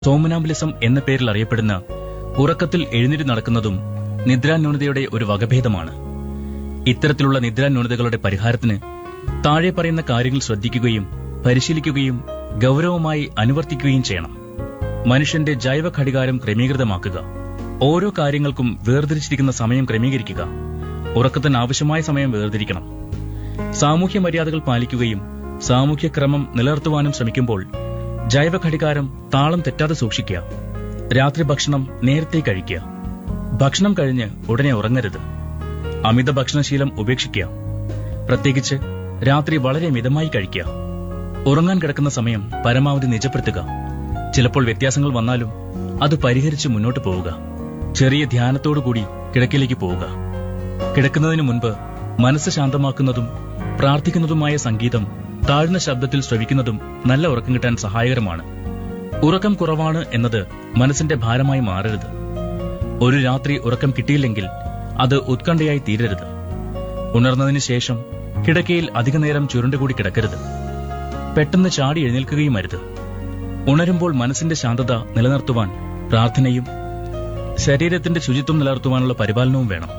somnambulism എന്ന പേരിൽ അറിയപ്പെടുന്ന ഉറക്കത്തിൽ എഴുന്നേറ്റ് നടക്കുന്നതും നിദ്രാന്യൂനതയുടെ ഒരു വകഭേദമാണ് ഇത്തരത്തിലുള്ള നിദ്രാന്യൂനതകളുടെ പരിഹാരത്തിന് താഴെ പറയുന്ന കാര്യങ്ങൾ ശ്രദ്ധിക്കുകയും പരിശീലിക്കുകയും ഗൗരവമായി അനുവർത്തിക്കുകയും ചെയ്യണം മനുഷ്യന്റെ ജൈവ ഘടികാരം ക്രമീകൃതമാക്കുക ഓരോ കാര്യങ്ങൾക്കും വേർതിരിച്ചിരിക്കുന്ന സമയം ക്രമീകരിക്കുക ഉറക്കത്തിന് ആവശ്യമായ സമയം വേർതിരിക്കണം സാമൂഹ്യ മര്യാദകൾ പാലിക്കുകയും സാമൂഹ്യ ക്രമം നിലനിർത്തുവാനും ശ്രമിക്കുമ്പോൾ ജൈവ ഘടികാരം താളം തെറ്റാതെ സൂക്ഷിക്കുക രാത്രി ഭക്ഷണം നേരത്തെ കഴിക്കുക ഭക്ഷണം കഴിഞ്ഞ് ഉടനെ ഉറങ്ങരുത് അമിത ഭക്ഷണശീലം ഉപേക്ഷിക്കുക പ്രത്യേകിച്ച് രാത്രി വളരെ മിതമായി കഴിക്കുക ഉറങ്ങാൻ കിടക്കുന്ന സമയം പരമാവധി നിജപ്പെടുത്തുക ചിലപ്പോൾ വ്യത്യാസങ്ങൾ വന്നാലും അത് പരിഹരിച്ച് മുന്നോട്ട് പോവുക ചെറിയ ധ്യാനത്തോടുകൂടി കിടക്കിലേക്ക് പോവുക കിടക്കുന്നതിന് മുൻപ് മനസ്സ് ശാന്തമാക്കുന്നതും പ്രാർത്ഥിക്കുന്നതുമായ സംഗീതം താഴ്ന്ന ശബ്ദത്തിൽ ശ്രവിക്കുന്നതും നല്ല ഉറക്കം കിട്ടാൻ സഹായകരമാണ് ഉറക്കം കുറവാണ് എന്നത് മനസ്സിന്റെ ഭാരമായി മാറരുത് ഒരു രാത്രി ഉറക്കം കിട്ടിയില്ലെങ്കിൽ അത് ഉത്കണ്ഠയായി തീരരുത് ഉണർന്നതിന് ശേഷം കിടക്കയിൽ അധിക നേരം ചുരുണ്ടുകൂടി കിടക്കരുത് പെട്ടെന്ന് ചാടി എഴുന്നേൽക്കുകയും അരുത് ഉണരുമ്പോൾ മനസ്സിന്റെ ശാന്തത നിലനിർത്തുവാൻ പ്രാർത്ഥനയും ശരീരത്തിന്റെ ശുചിത്വം നിലനിർത്തുവാനുള്ള പരിപാലനവും വേണം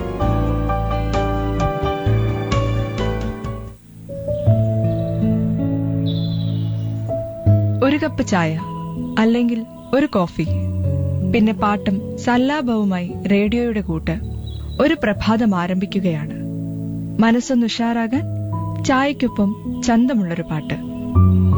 ഒരു കപ്പ് ചായ അല്ലെങ്കിൽ ഒരു കോഫി പിന്നെ പാട്ടും സല്ലാപവുമായി റേഡിയോയുടെ കൂട്ട് ഒരു പ്രഭാതം ആരംഭിക്കുകയാണ് മനസ്സൊന്ന് ഉഷാറാകാൻ ചായക്കൊപ്പം ചന്തമുള്ളൊരു പാട്ട്